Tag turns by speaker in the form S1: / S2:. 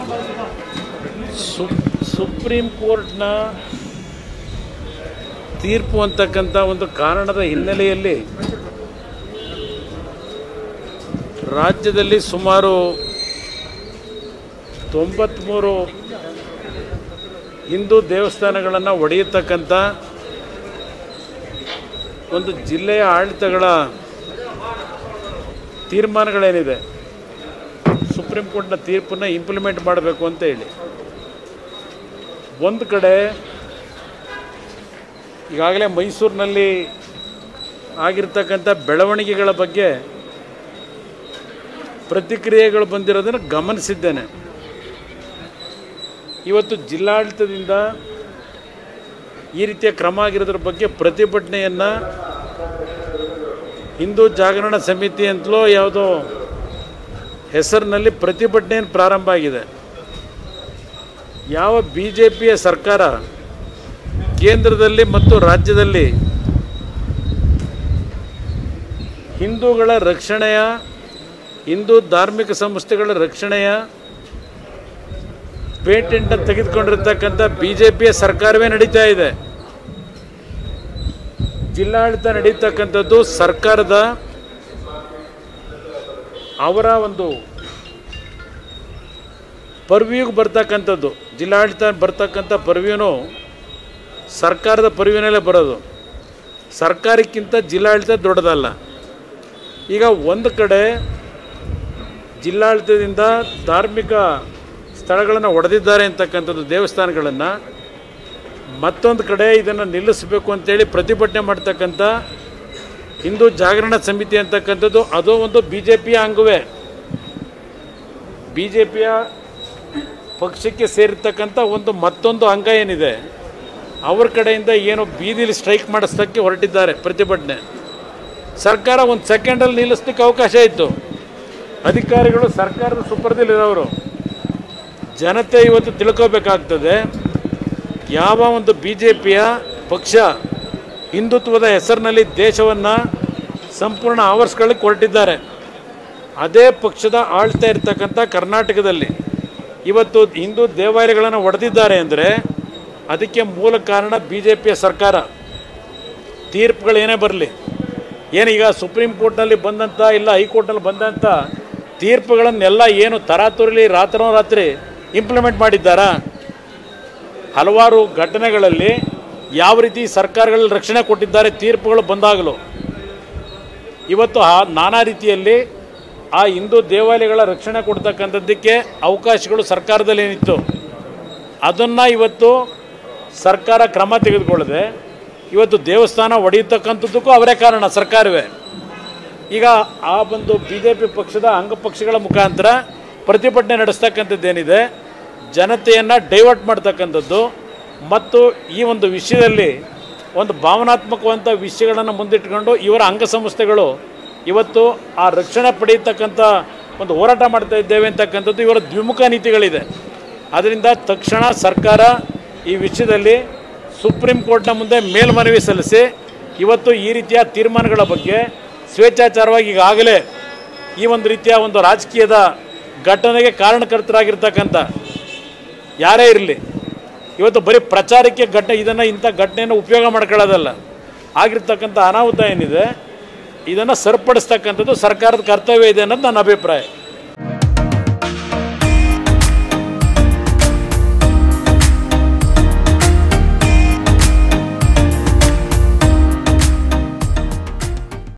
S1: ಸುಪ್ supreme ಕೋರ್ಟ್ನ ತೀರ್ಪು ಅಂತಕ್ಕಂಥ ಒಂದು ಕಾರಣದ ಹಿನ್ನೆಲೆಯಲ್ಲಿ ರಾಜ್ಯದಲ್ಲಿ ಸುಮಾರು ತೊಂಬತ್ತ್ಮೂರು ಹಿಂದೂ ದೇವಸ್ಥಾನಗಳನ್ನು ಒಡೆಯತಕ್ಕಂಥ ಒಂದು ಜಿಲ್ಲೆಯ ಆಡಳಿತಗಳ ತೀರ್ಮಾನಗಳೇನಿದೆ ಸುಪ್ರೀಂ ಕೋರ್ಟ್ನ ತೀರ್ಪನ್ನು ಇಂಪ್ಲಿಮೆಂಟ್ ಮಾಡಬೇಕು ಅಂತ ಹೇಳಿ ಒಂದು ಕಡೆ ಈಗಾಗಲೇ ಮೈಸೂರಿನಲ್ಲಿ ಆಗಿರ್ತಕ್ಕಂಥ ಬೆಳವಣಿಗೆಗಳ ಬಗ್ಗೆ ಪ್ರತಿಕ್ರಿಯೆಗಳು ಬಂದಿರೋದನ್ನು ಗಮನಿಸಿದ್ದೇನೆ ಇವತ್ತು ಜಿಲ್ಲಾಡಳಿತದಿಂದ ಈ ರೀತಿಯ ಕ್ರಮ ಆಗಿರೋದ್ರ ಬಗ್ಗೆ ಪ್ರತಿಭಟನೆಯನ್ನು ಹಿಂದೂ ಜಾಗರಣ ಸಮಿತಿ ಅಂತಲೋ ಯಾವುದೋ ಹೆಸರಿನಲ್ಲಿ ಪ್ರತಿಭಟನೆಯನ್ನು ಪ್ರಾರಂಭ ಆಗಿದೆ ಯಾವ ಬಿ ಜೆ ಪಿಯ ಸರ್ಕಾರ ಕೇಂದ್ರದಲ್ಲಿ ಮತ್ತು ರಾಜ್ಯದಲ್ಲಿ ಹಿಂದೂಗಳ ರಕ್ಷಣೆಯ ಹಿಂದೂ ಧಾರ್ಮಿಕ ಸಂಸ್ಥೆಗಳ ರಕ್ಷಣೆಯ ಪೇಟೆಂಟ್ ತೆಗೆದುಕೊಂಡಿರ್ತಕ್ಕಂಥ ಬಿ ಜೆ ಪಿಯ ಸರ್ಕಾರವೇ ನಡೀತಾ ಇದೆ ಜಿಲ್ಲಾಡಳಿತ ನಡೀತಕ್ಕಂಥದ್ದು ಸರ್ಕಾರದ ಅವರ ಒಂದು ಪರ್ವ್ಯೂಗೆ ಬರ್ತಕ್ಕಂಥದ್ದು ಜಿಲ್ಲಾಡಳಿತ ಬರ್ತಕ್ಕಂಥ ಪರ್ವ್ಯೂನು ಸರ್ಕಾರದ ಪರ್ವ್ಯೂನಲ್ಲೇ ಬರೋದು ಸರ್ಕಾರಕ್ಕಿಂತ ಜಿಲ್ಲಾಡಳಿತ ದೊಡ್ಡದಲ್ಲ ಈಗ ಒಂದು ಕಡೆ ಜಿಲ್ಲಾಡಳಿತದಿಂದ ಧಾರ್ಮಿಕ ಸ್ಥಳಗಳನ್ನು ಒಡೆದಿದ್ದಾರೆ ಅಂತಕ್ಕಂಥದ್ದು ದೇವಸ್ಥಾನಗಳನ್ನು ಮತ್ತೊಂದು ಕಡೆ ಇದನ್ನು ನಿಲ್ಲಿಸಬೇಕು ಅಂತೇಳಿ ಪ್ರತಿಭಟನೆ ಮಾಡ್ತಕ್ಕಂಥ ಹಿಂದೂ ಜಾಗರಣ ಸಮಿತಿ ಅಂತಕ್ಕಂಥದ್ದು ಅದು ಒಂದು ಬಿ ಜೆ ಪಿಯ ಅಂಗವೇ ಬಿ ಜೆ ಪಿಯ ಪಕ್ಷಕ್ಕೆ ಸೇರಿರ್ತಕ್ಕಂಥ ಒಂದು ಮತ್ತೊಂದು ಅಂಗ ಏನಿದೆ ಅವ್ರ ಕಡೆಯಿಂದ ಏನು ಬೀದಿಲಿ ಸ್ಟ್ರೈಕ್ ಮಾಡಿಸೋಕ್ಕೆ ಹೊರಟಿದ್ದಾರೆ ಪ್ರತಿಭಟನೆ ಸರ್ಕಾರ ಒಂದು ಸೆಕೆಂಡಲ್ಲಿ ನಿಲ್ಲಿಸ್ಲಿಕ್ಕೆ ಅವಕಾಶ ಇತ್ತು ಅಧಿಕಾರಿಗಳು ಸರ್ಕಾರದ ಸುಪರ್ದಲ್ಲಿರೋರು ಜನತೆ ಇವತ್ತು ತಿಳ್ಕೋಬೇಕಾಗ್ತದೆ ಯಾವ ಒಂದು ಬಿ ಜೆ ಪಿಯ ಪಕ್ಷ ಹಿಂದುತ್ವದ ಹೆಸರಿನಲ್ಲಿ ದೇಶವನ್ನು ಸಂಪೂರ್ಣ ಆವರಿಸ್ಕೊಳ್ಳಿಕ್ಕೆ ಹೊರಟಿದ್ದಾರೆ ಅದೇ ಪಕ್ಷದ ಆಳ್ತಾ ಇರ್ತಕ್ಕಂಥ ಕರ್ನಾಟಕದಲ್ಲಿ ಇವತ್ತು ಹಿಂದೂ ದೇವಾಲಯಗಳನ್ನು ಒಡೆದಿದ್ದಾರೆ ಅಂದರೆ ಅದಕ್ಕೆ ಮೂಲ ಕಾರಣ ಬಿ ಜೆ ಪಿಯ ಸರ್ಕಾರ ತೀರ್ಪುಗಳೇನೇ ಬರಲಿ ಏನೀಗ ಸುಪ್ರೀಂ ಕೋರ್ಟ್ನಲ್ಲಿ ಬಂದಂಥ ಇಲ್ಲ ಹೈಕೋರ್ಟ್ನಲ್ಲಿ ಬಂದಂಥ ತೀರ್ಪುಗಳನ್ನೆಲ್ಲ ಏನು ತರಾತುರಿಲಿ ರಾತ್ರೋರಾತ್ರಿ ಇಂಪ್ಲಿಮೆಂಟ್ ಮಾಡಿದ್ದಾರಾ ಹಲವಾರು ಘಟನೆಗಳಲ್ಲಿ ಯಾವ ರೀತಿ ಸರ್ಕಾರಗಳಲ್ಲಿ ರಕ್ಷಣೆ ಕೊಟ್ಟಿದ್ದಾರೆ ತೀರ್ಪುಗಳು ಬಂದಾಗಲೂ ಇವತ್ತು ಆ ನಾನಾ ರೀತಿಯಲ್ಲಿ ಆ ಹಿಂದೂ ದೇವಾಲಯಗಳ ರಕ್ಷಣೆ ಕೊಡ್ತಕ್ಕಂಥದ್ದಕ್ಕೆ ಅವಕಾಶಗಳು ಸರ್ಕಾರದಲ್ಲಿ ಏನಿತ್ತು ಅದನ್ನು ಇವತ್ತು ಸರ್ಕಾರ ಕ್ರಮ ತೆಗೆದುಕೊಳ್ಳದೆ ಇವತ್ತು ದೇವಸ್ಥಾನ ಒಡೆಯತಕ್ಕಂಥದ್ದಕ್ಕೂ ಅವರೇ ಕಾರಣ ಸರ್ಕಾರವೇ ಈಗ ಆ ಒಂದು ಬಿ ಜೆ ಪಿ ಪಕ್ಷದ ಅಂಗಪಕ್ಷಗಳ ಮುಖಾಂತರ ಪ್ರತಿಭಟನೆ ನಡೆಸ್ತಕ್ಕಂಥದ್ದೇನಿದೆ ಜನತೆಯನ್ನು ಡೈವರ್ಟ್ ಮಾಡ್ತಕ್ಕಂಥದ್ದು ಮತ್ತು ಈ ಒಂದು ವಿಷಯದಲ್ಲಿ ಒಂದು ಭಾವನಾತ್ಮಕವಂಥ ವಿಷಯಗಳನ್ನು ಮುಂದಿಟ್ಕೊಂಡು ಇವರ ಅಂಗಸಂಸ್ಥೆಗಳು ಇವತ್ತು ಆ ರಕ್ಷಣೆ ಪಡೆಯತಕ್ಕಂಥ ಒಂದು ಹೋರಾಟ ಮಾಡ್ತಾ ಇದ್ದೇವೆ ಅಂತಕ್ಕಂಥದ್ದು ಇವರ ದ್ವಿಮುಖ ನೀತಿಗಳಿದೆ ಅದರಿಂದ ತಕ್ಷಣ ಸರ್ಕಾರ ಈ ವಿಷಯದಲ್ಲಿ ಸುಪ್ರೀಂ ಕೋರ್ಟ್ನ ಮುಂದೆ ಮೇಲ್ಮನವಿ ಸಲ್ಲಿಸಿ ಇವತ್ತು ಈ ರೀತಿಯ ತೀರ್ಮಾನಗಳ ಬಗ್ಗೆ ಸ್ವೇಚ್ಛಾಚಾರವಾಗಿ ಈಗಾಗಲೇ ಈ ಒಂದು ರೀತಿಯ ಒಂದು ರಾಜಕೀಯದ ಘಟನೆಗೆ ಕಾರಣಕರ್ತರಾಗಿರ್ತಕ್ಕಂಥ ಯಾರೇ ಇರಲಿ ಇವತ್ತು ಬರೀ ಪ್ರಚಾರಕ್ಕೆ ಘಟನೆ ಇದನ್ನು ಇಂಥ ಘಟನೆಯನ್ನು ಉಪಯೋಗ ಮಾಡ್ಕೊಳ್ಳೋದಲ್ಲ ಆಗಿರ್ತಕ್ಕಂಥ ಅನಾಹುತ ಏನಿದೆ ಇದನ್ನು ಸರಿಪಡಿಸ್ತಕ್ಕಂಥದ್ದು ಸರ್ಕಾರದ ಕರ್ತವ್ಯ ಇದೆ ಅನ್ನೋದು ನನ್ನ ಅಭಿಪ್ರಾಯ